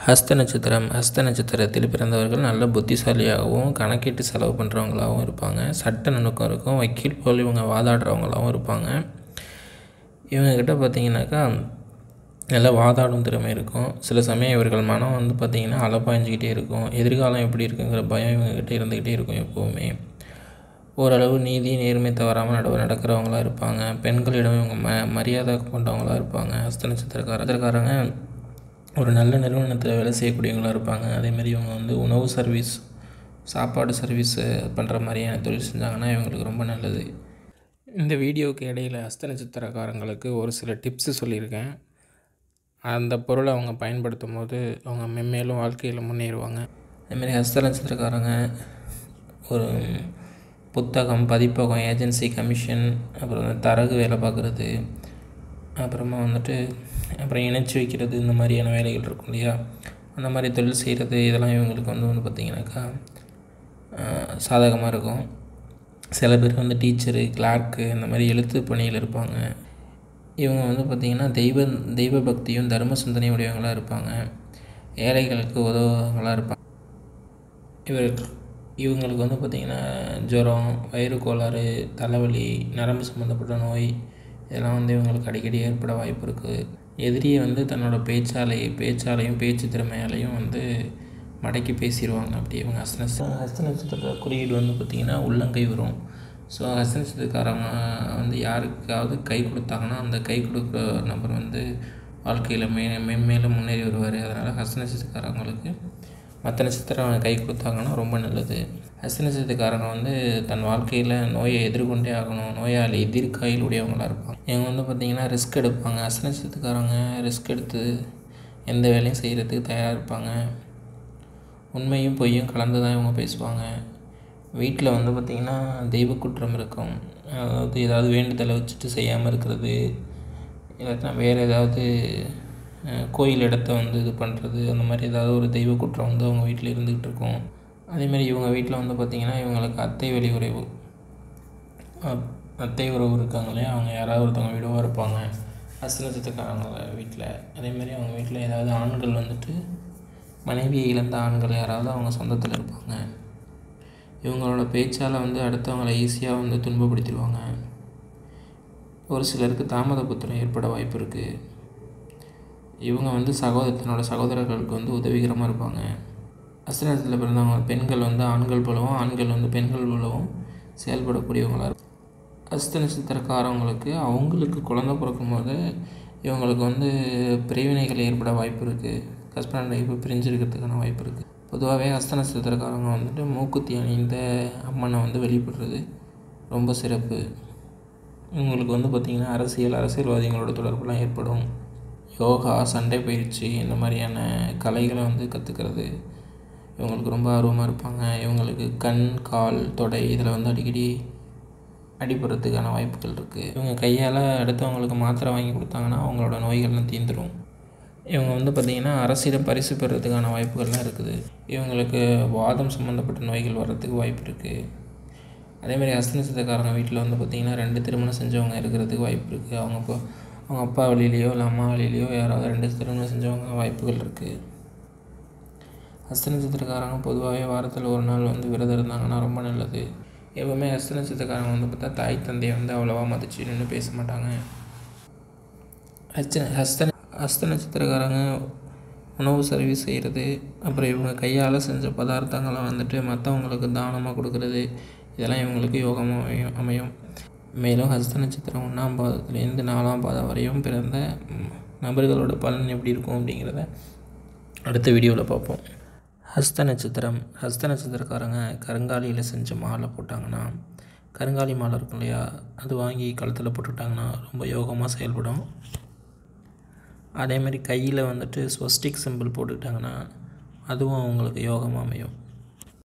ஹஸ்த நட்சத்திரம் ஹஸ்த நட்சத்திரத்தில் பிறந்தவர்கள் நல்ல புத்திசாலியாகவும் கணக்கிட்டு செலவு பண்ணுறவங்களாகவும் இருப்பாங்க சட்ட நுணுக்கம் இருக்கும் வக்கீல் போல் இவங்க வாதாடுறவங்களாகவும் இருப்பாங்க இவங்கக்கிட்ட பார்த்தீங்கன்னாக்கா நல்ல வாதாடும் திறமை இருக்கும் சில சமயம் இவர்கள் மனம் வந்து பார்த்திங்கன்னா அலப்பாய்ஞ்சிக்கிட்டே இருக்கும் எதிர்காலம் எப்படி இருக்குங்கிற பயம் இவங்கக்கிட்ட இருந்துக்கிட்டே இருக்கும் எப்போவுமே ஓரளவு நீதி நேர்மை தவறாமல் நடுவ நடக்கிறவங்களா இருப்பாங்க பெண்களிடம் இவங்க ம மரியாதை கொண்டவங்களாக இருப்பாங்க ஹஸ்த நட்சத்திரக்கார நட்சத்திரக்காரங்க ஒரு நல்ல நிறுவனத்தில் வேலை செய்யக்கூடியவங்களாக இருப்பாங்க அதேமாதிரி இவங்க வந்து உணவு சர்வீஸ் சாப்பாடு சர்வீஸ் பண்ணுற மாதிரியான தொழில் செஞ்சாங்கன்னா இவங்களுக்கு ரொம்ப நல்லது இந்த வீடியோவுக்கு இடையில் ஹஸ்த நட்சத்திரக்காரங்களுக்கு ஒரு சில டிப்ஸு சொல்லியிருக்கேன் அந்த பொருளை அவங்க பயன்படுத்தும் போது அவங்க மென்மேலும் வாழ்க்கையில் முன்னேறுவாங்க அதுமாரி ஹஸ்த நட்சத்திரக்காரங்க ஒரு புத்தகம் பதிப்பகம் ஏஜென்சி கமிஷன் அப்புறம் வந்து தரகு வேலை பார்க்குறது அப்புறமா வந்துட்டு அப்புறம் இணைச்சி வைக்கிறது இந்த மாதிரியான வேலைகள் இருக்கும் இல்லையா அந்த மாதிரி தொழில் செய்கிறது இதெல்லாம் இவங்களுக்கு வந்து வந்து பார்த்திங்கனாக்கா சாதகமாக இருக்கும் சில பேர் வந்து டீச்சரு கிளார்க்கு இந்த மாதிரி எழுத்து பணியில் இருப்பாங்க இவங்க வந்து பார்த்திங்கன்னா தெய்வ தெய்வ பக்தியும் தர்ம சிந்தனையும் உடையவங்களாக இருப்பாங்க ஏழைகளுக்கு உதவுவங்களாக இருப்பாங்க இவருக்கு இவங்களுக்கு வந்து பார்த்திங்கன்னா ஜுரம் வயிறு கோளாறு தலைவலி நரம்பு சம்மந்தப்பட்ட நோய் இதெல்லாம் வந்து இவங்களுக்கு அடிக்கடி ஏற்பட வாய்ப்பு இருக்குது எதிரியை வந்து தன்னோட பேச்சாலை பேச்சாலையும் பேச்சு திறமையாலையும் வந்து மடக்கி பேசிடுவாங்க அப்படி இவங்க ஹஸ்த நட்சத்திரம் ஹஸ்த நட்சத்திர குறியீடு வந்து பார்த்திங்கன்னா உள்ளங்கை வரும் ஸோ ஹஸ்த நட்சத்திரக்காரங்க வந்து யாருக்காவது கை கொடுத்தாங்கன்னா அந்த கை கொடுக்குற நபர் வந்து வாழ்க்கையில் மே மென்மேலும் முன்னேறி வருவார் அதனால் ஹஸ்த நட்சத்திரக்காரங்களுக்கு மற்ற நட்சத்திரம் கை கொடுத்தாங்கன்னா ரொம்ப நல்லது ஹஸ்த நட்சத்திரக்காரங்க வந்து தன் வாழ்க்கையில் நோயை எதிர்கொண்டே ஆகணும் நோயாளி எதிர்காயில் உடையவங்களாக இருப்பாங்க இவங்க வந்து பார்த்திங்கன்னா ரிஸ்க் எடுப்பாங்க ஹஸ்த நட்சத்திரக்காரங்க ரிஸ்க் எடுத்து எந்த வேலையும் செய்கிறதுக்கு தயாராக இருப்பாங்க உண்மையும் பொய்யும் கலந்து தான் இவங்க பேசுவாங்க வீட்டில் வந்து பார்த்திங்கன்னா தெய்வ குற்றம் இருக்கும் அதாவது ஏதாவது வேண்டுதலை வச்சுட்டு செய்யாமல் இருக்கிறது இல்லாட்டினா வேறு ஏதாவது கோயில் இடத்த வந்து இது பண்ணுறது அந்த மாதிரி ஏதாவது ஒரு தெய்வ குற்றம் வந்து அவங்க வீட்டில் இருந்துக்கிட்டு இருக்கும் அதேமாதிரி இவங்க வீட்டில் வந்து பார்த்திங்கன்னா இவங்களுக்கு அத்தை வெளி உறவு அத்தை உறவு இருக்காங்க இல்லையா அவங்க யாராவது ஒருத்தவங்க விடவாக இருப்பாங்க அஸ்தநட்சத்திரக்காரங்க வீட்டில் அதேமாதிரி அவங்க வீட்டில் ஏதாவது ஆண்கள் வந்துட்டு மனைவியை இழந்த ஆண்கள் யாராவது அவங்க சொந்தத்தில் இருப்பாங்க இவங்களோட பேச்சால் வந்து அடுத்தவங்களை ஈஸியாக வந்து துன்பப்படுத்திடுவாங்க ஒரு சிலருக்கு தாமத புத்திரம் ஏற்பட வாய்ப்பு இருக்குது இவங்க வந்து சகோதர தன்னோட சகோதரர்களுக்கு வந்து உதவிகரமாக இருப்பாங்க அஸ்தனத்தில் பிறந்தவங்க பெண்கள் வந்து ஆண்கள் போலவும் ஆண்கள் வந்து பெண்கள் போலவும் செயல்படக்கூடியவங்களாக இருக்கும் அஸ்த நட்சத்திரக்காரவங்களுக்கு அவங்களுக்கு குழந்த பிறக்கும் போது இவங்களுக்கு வந்து பிரிவினைகள் ஏற்பட வாய்ப்பு இருக்குது ஹஸ்பண்ட் ஒய்ஃபு பிரிஞ்சிருக்கிறதுக்கான வாய்ப்பு இருக்குது பொதுவாகவே ஹஸ்த நட்சத்திரக்காரங்க வந்துட்டு மூக்குத்தி அணிந்த அம்மனை வந்து வெளிப்படுறது ரொம்ப சிறப்பு இவங்களுக்கு வந்து பார்த்திங்கன்னா அரசியல் அரசியல்வாதிகளோட தொடர்புலாம் ஏற்படும் யோகா சண்டை பயிற்சி இந்த மாதிரியான கலைகளை வந்து கற்றுக்கிறது இவங்களுக்கு ரொம்ப ஆர்வமாக இருப்பாங்க இவங்களுக்கு கண் கால் தொடை இதில் வந்து அடிக்கடி அடிபடுறதுக்கான வாய்ப்புகள் இருக்குது இவங்க கையால் அடுத்தவங்களுக்கு மாத்திரை வாங்கி கொடுத்தாங்கன்னா அவங்களோட நோய்கள்லாம் தீந்துடும் இவங்க வந்து பார்த்திங்கன்னா அரசிடம் பரிசு பெறுறதுக்கான வாய்ப்புகள்லாம் இருக்குது இவங்களுக்கு வாதம் சம்மந்தப்பட்ட நோய்கள் வர்றதுக்கு வாய்ப்பு இருக்குது அதேமாதிரி அஸ்தநட்சத்திரக்காரங்க வீட்டில் வந்து பார்த்திங்கன்னா ரெண்டு திருமணம் செஞ்சவங்க இருக்கிறதுக்கு வாய்ப்பு இருக்குது அவங்க இப்போ அவங்க அப்பா வழியிலையோ இல்லை அம்மா வழியிலையோ யாராவது ரெண்டு திருமணம் செஞ்சவங்க வாய்ப்புகள் இருக்குது ஹஸ்த நட்சத்திரக்காரங்க பொதுவாகவே வாரத்தில் ஒரு நாள் வந்து விரதம் இருந்தாங்கன்னா ரொம்ப நல்லது எப்போவுமே ஹஸ்த நட்சத்திரக்காரங்க வந்து பார்த்தா தாய் தந்தையை வந்து அவ்வளோவா மதிச்சு நின்று பேச மாட்டாங்க ஹஸ்த ஹஸ்த ஹஸ்த நட்சத்திரக்காரங்க உணவு சர்வீஸ் செய்கிறது அப்புறம் இவங்க கையால் செஞ்ச பதார்த்தங்களை வந்துட்டு மற்றவங்களுக்கு தானமாக கொடுக்குறது இதெல்லாம் இவங்களுக்கு யோகமாக அமையும் அமையும் மேலும் ஹஸ்த நட்சத்திரம் ஒன்றாம் பாதத்துலேருந்து நாலாம் பாதம் வரையும் பிறந்த நபர்களோட பலன் எப்படி இருக்கும் அப்படிங்கிறத அடுத்த வீடியோவில் பார்ப்போம் ஹஸ்த நட்சத்திரம் ஹஸ்த நட்சத்திரக்காரங்க கருங்காலியில் செஞ்ச மாலை போட்டாங்கன்னா கருங்காலி மாலை இருக்கும் இல்லையா அது வாங்கி கழுத்தில் போட்டுக்கிட்டாங்கன்னா ரொம்ப யோகமாக செயல்படும் அதேமாதிரி கையில் வந்துட்டு ஸ்வஸ்டிக் சிம்பிள் போட்டுக்கிட்டாங்கன்னா அதுவும் அவங்களுக்கு யோகமாக அமையும்